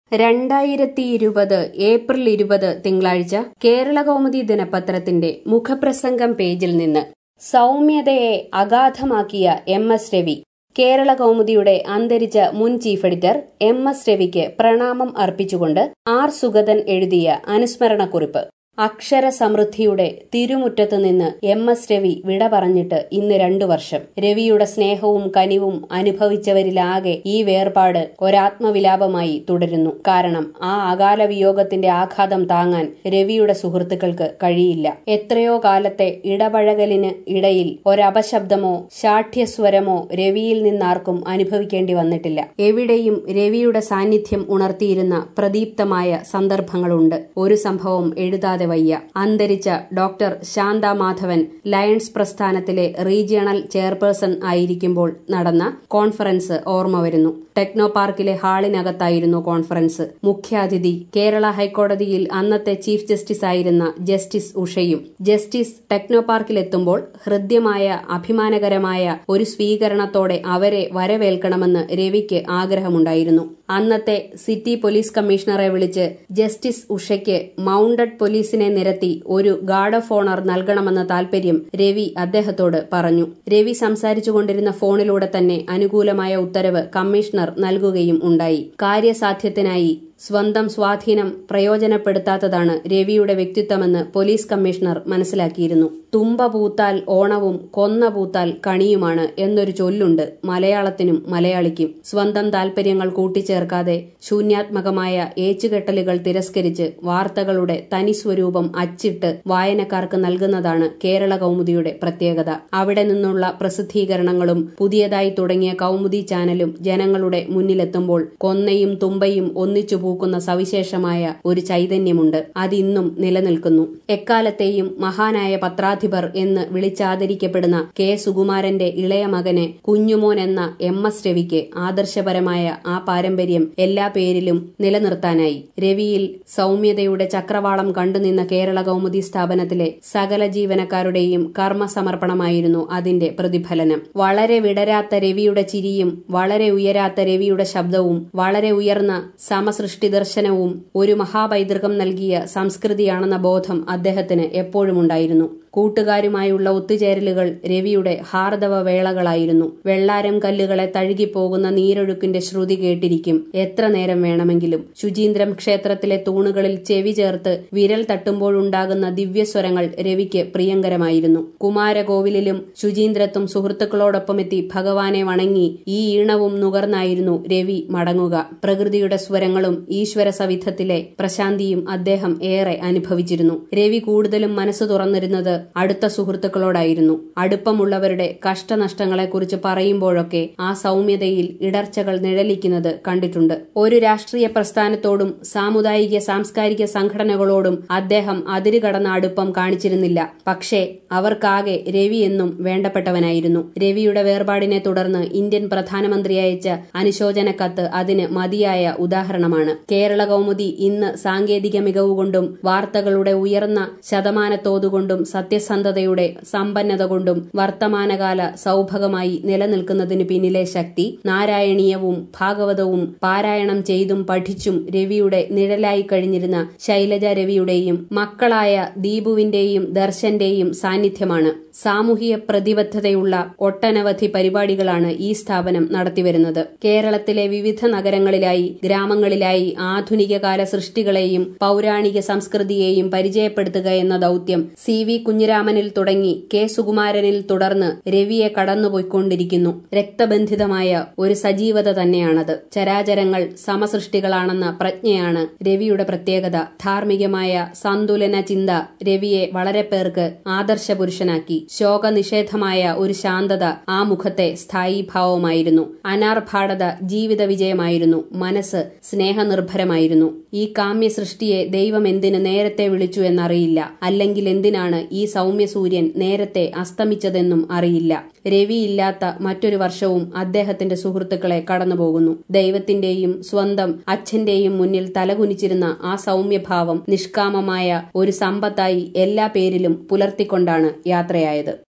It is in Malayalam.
രണ്ടായിരത്തി ഇരുപത് ഏപ്രിൽ ഇരുപത് തിങ്കളാഴ്ച കേരളകൗമുദി ദിനപത്രത്തിന്റെ മുഖപ്രസംഗം പേജിൽ നിന്ന് സൗമ്യതയെ അഗാധമാക്കിയ എം എസ് രവി കേരള കൗമുദിയുടെ അന്തരിച്ച മുൻ ചീഫ് എഡിറ്റർ എം എസ് രവിക്ക് പ്രണാമം അർപ്പിച്ചുകൊണ്ട് ആർ സുഗതൻ എഴുതിയ അനുസ്മരണക്കുറിപ്പ് അക്ഷര സമൃദ്ധിയുടെ തിരുമുറ്റത്ത് നിന്ന് എം എസ് രവി വിട പറഞ്ഞിട്ട് ഇന്ന് രണ്ടു വർഷം രവിയുടെ സ്നേഹവും കനിവും അനുഭവിച്ചവരിലാകെ ഈ വേർപാട് ഒരാത്മവിലാപമായി തുടരുന്നു കാരണം ആ അകാല വിയോഗത്തിന്റെ ആഘാതം താങ്ങാൻ രവിയുടെ സുഹൃത്തുക്കൾക്ക് കഴിയില്ല എത്രയോ കാലത്തെ ഇടപഴകലിന് ഇടയിൽ ഒരപശബ്ദമോ ശാഠ്യസ്വരമോ രവിയിൽ നിന്നാർക്കും അനുഭവിക്കേണ്ടി വന്നിട്ടില്ല എവിടെയും രവിയുടെ സാന്നിധ്യം ഉണർത്തിയിരുന്ന പ്രദീപ്തമായ സന്ദർഭങ്ങളുണ്ട് ഒരു സംഭവം എഴുതാതെ വയ്യ അന്തരിച്ച ഡോക്ടർ ശാന്ത മാധവൻ ലയൺസ് പ്രസ്ഥാനത്തിലെ റീജിയണൽ ചെയർപേഴ്സൺ ആയിരിക്കുമ്പോൾ നടന്ന കോൺഫറൻസ് ഓർമ്മ വരുന്നു ടെക്നോ പാർക്കിലെ ഹാളിനകത്തായിരുന്നു കോൺഫറൻസ് മുഖ്യാതിഥി കേരള ഹൈക്കോടതിയിൽ അന്നത്തെ ചീഫ് ജസ്റ്റിസ് ആയിരുന്ന ജസ്റ്റിസ് ഉഷയും ജസ്റ്റിസ് ടെക്നോ പാർക്കിലെത്തുമ്പോൾ ഹൃദ്യമായ അഭിമാനകരമായ ഒരു സ്വീകരണത്തോടെ അവരെ വരവേൽക്കണമെന്ന് രവിക്ക് ആഗ്രഹമുണ്ടായിരുന്നു അന്നത്തെ സിറ്റി പോലീസ് കമ്മീഷണറെ വിളിച്ച് ജസ്റ്റിസ് ഉഷയ്ക്ക് മൌണ്ടഡ് പോലീസിനെ നിരത്തി ഒരു ഗാർഡ് ഓഫ് ഓണർ നൽകണമെന്ന താൽപര്യം രവി അദ്ദേഹത്തോട് പറഞ്ഞു രവി സംസാരിച്ചുകൊണ്ടിരുന്ന ഫോണിലൂടെ തന്നെ അനുകൂലമായ ഉത്തരവ് കമ്മീഷണർ നൽകുകയും ഉണ്ടായി കാര്യസാധ്യത്തിനായി സ്വന്തം സ്വാധീനം പ്രയോജനപ്പെടുത്താത്തതാണ് രവിയുടെ വ്യക്തിത്വമെന്ന് പോലീസ് കമ്മീഷണർ മനസ്സിലാക്കിയിരുന്നു തുമ്പ പൂത്താൽ ഓണവും കൊന്ന പൂത്താൽ കണിയുമാണ് എന്നൊരു ചൊല്ലുണ്ട് മലയാളത്തിനും മലയാളിക്കും സ്വന്തം താൽപര്യങ്ങൾ കൂട്ടിച്ചേർക്കാതെ ശൂന്യാത്മകമായ ഏച്ചുകെട്ടലുകൾ തിരസ്കരിച്ച് വാർത്തകളുടെ തനിസ്വരൂപം അച്ചിട്ട് വായനക്കാർക്ക് നൽകുന്നതാണ് കേരള കൗമുദിയുടെ പ്രത്യേകത അവിടെ നിന്നുള്ള പ്രസിദ്ധീകരണങ്ങളും പുതിയതായി തുടങ്ങിയ കൗമുദി ചാനലും ജനങ്ങളുടെ മുന്നിലെത്തുമ്പോൾ കൊന്നയും തുമ്പയും ഒന്നിച്ചു പൂക്കുന്ന സവിശേഷമായ ഒരു ചൈതന്യമുണ്ട് അതിന്നും നിലനിൽക്കുന്നു എക്കാലത്തെയും മഹാനായ പത്രാധിപർ എന്ന് വിളിച്ചാദരിക്കപ്പെടുന്ന കെ സുകുമാരന്റെ ഇളയ മകന് കുഞ്ഞുമോൻ എന്ന എം എസ് രവിക്ക് ആദർശപരമായ ആ പാരമ്പര്യം എല്ലാ പേരിലും നിലനിർത്താനായി രവിയിൽ സൗമ്യതയുടെ ചക്രവാളം കണ്ടുനിന്ന കേരള കൗമുദി സ്ഥാപനത്തിലെ സകല ജീവനക്കാരുടെയും കർമ്മസമർപ്പണമായിരുന്നു അതിന്റെ പ്രതിഫലനം വളരെ വിടരാത്ത രവിയുടെ ചിരിയും വളരെ ഉയരാത്ത രവിയുടെ ശബ്ദവും വളരെ ഉയർന്ന സമസൃഷ്ടി ദർശനവും ഒരു മഹാപൈതൃകം നൽകിയ സംസ്കൃതിയാണെന്ന ബോധം അദ്ദേഹത്തിന് എപ്പോഴുമുണ്ടായിരുന്നു കൂട്ടുകാരുമായുള്ള ഒത്തുചേരലുകൾ രവിയുടെ ഹാർദവ വേളകളായിരുന്നു വെള്ളാരം കല്ലുകളെ തഴുകിപ്പോകുന്ന നീരൊഴുക്കിന്റെ ശ്രുതി കേട്ടിരിക്കും എത്ര നേരം വേണമെങ്കിലും ശുചീന്ദ്രം ക്ഷേത്രത്തിലെ തൂണുകളിൽ ചെവി ചേർത്ത് വിരൽ തട്ടുമ്പോഴുണ്ടാകുന്ന ദിവ്യസ്വരങ്ങൾ രവിക്ക് പ്രിയങ്കരമായിരുന്നു കുമാരകോവിലിലും ശുചീന്ദ്രത്തും സുഹൃത്തുക്കളോടൊപ്പം എത്തി ഭഗവാനെ വണങ്ങി ഈ ഈണവും നുകർന്നായിരുന്നു രവി മടങ്ങുക പ്രകൃതിയുടെ സ്വരങ്ങളും ഈശ്വര സവിധത്തിലെ പ്രശാന്തിയും അദ്ദേഹം ഏറെ അനുഭവിച്ചിരുന്നു രവി കൂടുതലും മനസ്സ് തുറന്നിരുന്നത് അടുത്ത സുഹൃത്തുക്കളോടായിരുന്നു അടുപ്പമുള്ളവരുടെ കഷ്ടനഷ്ടങ്ങളെക്കുറിച്ച് പറയുമ്പോഴൊക്കെ ആ സൗമ്യതയിൽ ഇടർച്ചകൾ നിഴലിക്കുന്നത് കണ്ടിട്ടുണ്ട് ഒരു രാഷ്ട്രീയ പ്രസ്ഥാനത്തോടും സാമുദായിക സാംസ്കാരിക സംഘടനകളോടും അദ്ദേഹം അതിരുകടന്ന അടുപ്പം കാണിച്ചിരുന്നില്ല പക്ഷേ അവർക്കാകെ രവി എന്നും വേണ്ടപ്പെട്ടവനായിരുന്നു രവിയുടെ വേർപാടിനെ തുടർന്ന് ഇന്ത്യൻ പ്രധാനമന്ത്രി അയച്ച അനുശോചന കത്ത് അതിന് മതിയായ ഉദാഹരണമാണ് കേരള കൗമുദി ഇന്ന് സാങ്കേതിക മികവുകൊണ്ടും വാർത്തകളുടെ ഉയർന്ന ശതമാനത്തോതുകൊണ്ടും സത്യസന്ധതയുടെ സമ്പന്നത കൊണ്ടും വർത്തമാനകാല സൗഭഗമായി നിലനിൽക്കുന്നതിന് പിന്നിലെ ശക്തി നാരായണീയവും ഭാഗവതവും പാരായണം ചെയ്തും പഠിച്ചും രവിയുടെ നിഴലായി കഴിഞ്ഞിരുന്ന ശൈലജ രവിയുടെയും മക്കളായ ദീപുവിന്റെയും ദർശന്റെയും സാന്നിധ്യമാണ് സാമൂഹിക പ്രതിബദ്ധതയുള്ള ഒട്ടനവധി പരിപാടികളാണ് ഈ സ്ഥാപനം നടത്തിവരുന്നത് കേരളത്തിലെ വിവിധ നഗരങ്ങളിലായി ഗ്രാമങ്ങളിലായി ആധുനിക കാല സൃഷ്ടികളെയും പൗരാണിക സംസ്കൃതിയെയും പരിചയപ്പെടുത്തുക എന്ന ദൌത്യം സി വി കുഞ്ഞിരാമനിൽ തുടങ്ങി കെ സുകുമാരനിൽ തുടർന്ന് രവിയെ കടന്നുപോയിക്കൊണ്ടിരിക്കുന്നു രക്തബന്ധിതമായ ഒരു സജീവത തന്നെയാണത് ചരാചരങ്ങൾ സമസൃഷ്ടികളാണെന്ന പ്രജ്ഞയാണ് രവിയുടെ പ്രത്യേകത ധാർമ്മികമായ സന്തുലന ചിന്ത രവിയെ വളരെ പേർക്ക് ആദർശപുരുഷനാക്കി ശോകനിഷേധമായ ഒരു ശാന്തത ആ മുഖത്തെ സ്ഥായി ഭാവമായിരുന്നു അനാർഭാടത ജീവിത വിജയമായിരുന്നു മനസ്സ് സ്നേഹനിർഭരമായിരുന്നു ഈ കാമ്യ സൃഷ്ടിയെ ദൈവം എന്തിന് നേരത്തെ വിളിച്ചു എന്നറിയില്ല അല്ലെങ്കിൽ എന്തിനാണ് ഈ സൗമ്യ സൂര്യൻ നേരത്തെ അസ്തമിച്ചതെന്നും അറിയില്ല രവിയില്ലാത്ത മറ്റൊരു വർഷവും അദ്ദേഹത്തിന്റെ സുഹൃത്തുക്കളെ കടന്നുപോകുന്നു ദൈവത്തിന്റെയും സ്വന്തം അച്ഛന്റെയും മുന്നിൽ തലകുനിച്ചിരുന്ന ആ സൗമ്യഭാവം നിഷ്കാമമായ ഒരു സമ്പത്തായി എല്ലാ പേരിലും പുലർത്തിക്കൊണ്ടാണ് യാത്രയായത്